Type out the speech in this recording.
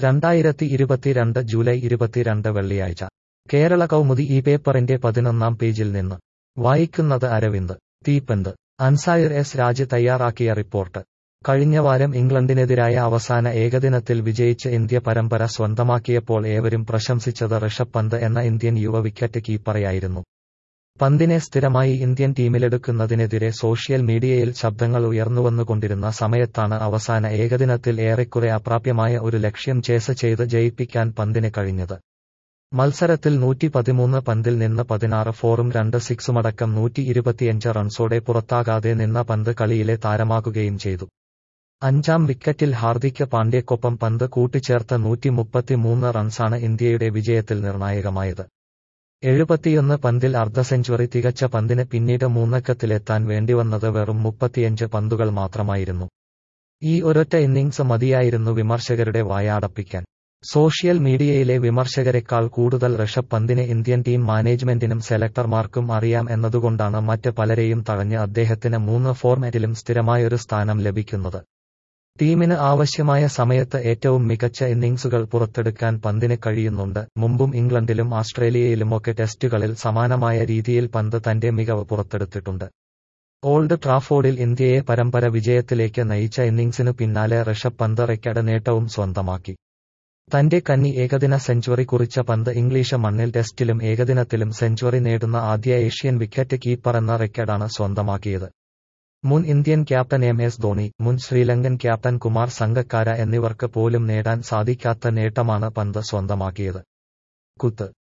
രണ്ടായിരത്തി ഇരുപത്തിരണ്ട് ജൂലൈ ഇരുപത്തിരണ്ട് വെള്ളിയാഴ്ച കേരള കൗമുദി ഈ പേപ്പറിന്റെ പതിനൊന്നാം പേജിൽ നിന്ന് വായിക്കുന്നത് അരവിന്ദ് തീപ്പന്ത് അൻസായർ എസ് രാജ് തയ്യാറാക്കിയ റിപ്പോർട്ട് കഴിഞ്ഞ വാരം ഇംഗ്ലണ്ടിനെതിരായ അവസാന ഏകദിനത്തിൽ വിജയിച്ച് ഇന്ത്യ പരമ്പര സ്വന്തമാക്കിയപ്പോൾ ഏവരും പ്രശംസിച്ചത് ഋഷഭ് പന്ത് എന്ന ഇന്ത്യൻ യുവ വിക്കറ്റ് കീപ്പറെയായിരുന്നു പന്തിനെ സ്ഥിരമായി ഇന്ത്യൻ ടീമിലെടുക്കുന്നതിനെതിരെ സോഷ്യൽ മീഡിയയിൽ ശബ്ദങ്ങൾ ഉയർന്നുവന്നുകൊണ്ടിരുന്ന സമയത്താണ് അവസാന ഏകദിനത്തിൽ ഏറെക്കുറെ അപ്രാപ്യമായ ഒരു ലക്ഷ്യം ചേസ് ചെയ്ത് ജയിപ്പിക്കാൻ പന്തിന് കഴിഞ്ഞത് മത്സരത്തിൽ നൂറ്റി പതിമൂന്ന് പന്തിൽ നിന്ന് പതിനാറ് ഫോറും രണ്ട് സിക്സുമടക്കം നൂറ്റി ഇരുപത്തിയഞ്ച് റൺസോടെ പുറത്താകാതെ നിന്ന പന്ത് കളിയിലെ താരമാകുകയും ചെയ്തു അഞ്ചാം വിക്കറ്റിൽ ഹാർദിക് പാണ്ഡ്യക്കൊപ്പം പന്ത് കൂട്ടിച്ചേർത്ത നൂറ്റി മുപ്പത്തിമൂന്ന് റൺസാണ് ഇന്ത്യയുടെ വിജയത്തിൽ നിർണായകമായത് എഴുപത്തിയൊന്ന് പന്തിൽ അർദ്ധ സെഞ്ചുറി തികച്ച പന്തിന് പിന്നീട് മൂന്നക്കത്തിലെത്താൻ വേണ്ടിവന്നത് വെറും മുപ്പത്തിയഞ്ച് പന്തുകൾ മാത്രമായിരുന്നു ഈ ഒരൊറ്റ ഇന്നിംഗ്സ് മതിയായിരുന്നു വിമർശകരുടെ വായാടപ്പിക്കാൻ സോഷ്യൽ മീഡിയയിലെ വിമർശകരെക്കാൾ കൂടുതൽ ഋഷഭ് പന്തിനെ ഇന്ത്യൻ ടീം മാനേജ്മെന്റിനും സെലക്ടർമാർക്കും അറിയാം എന്നതുകൊണ്ടാണ് മറ്റ് പലരെയും തഴഞ്ഞ് അദ്ദേഹത്തിന് മൂന്ന് ഫോർമാറ്റിലും സ്ഥിരമായൊരു സ്ഥാനം ലഭിക്കുന്നത് ടീമിന് ആവശ്യമായ സമയത്ത് ഏറ്റവും മികച്ച ഇന്നിംഗ്സുകൾ പുറത്തെടുക്കാൻ പന്തിന് കഴിയുന്നുണ്ട് മുമ്പും ഇംഗ്ലണ്ടിലും ആസ്ട്രേലിയയിലുമൊക്കെ ടെസ്റ്റുകളിൽ സമാനമായ രീതിയിൽ പന്ത് തന്റെ മികവ് പുറത്തെടുത്തിട്ടുണ്ട് ഓൾഡ് ട്രാഫോർഡിൽ ഇന്ത്യയെ പരമ്പര വിജയത്തിലേക്ക് നയിച്ച ഇന്നിംഗ്സിനു പിന്നാലെ ഋഷഭ് പന്ത് റെക്കഡ് നേട്ടവും സ്വന്തമാക്കി തന്റെ കന്നി ഏകദിന സെഞ്ചുറി കുറിച്ച പന്ത് ഇംഗ്ലീഷ് മണ്ണിൽ ടെസ്റ്റിലും ഏകദിനത്തിലും സെഞ്ചുറി നേടുന്ന ആദ്യ ഏഷ്യൻ വിക്കറ്റ് കീപ്പർ എന്ന റെക്കഡാണ് സ്വന്തമാക്കിയത് മുൻ Indian captain M S Dhoni മുൻ ശ്രീലങ്കൻ ക്യാപ്റ്റൻ കുമാർ സംഗക്കാര എന്നിവർക്ക് പോലും നേടാൻ സാധിക്കാത്ത നേട്ടമാണ് പന്ത് സ്വന്തമാക്കിയത് കുത്ത്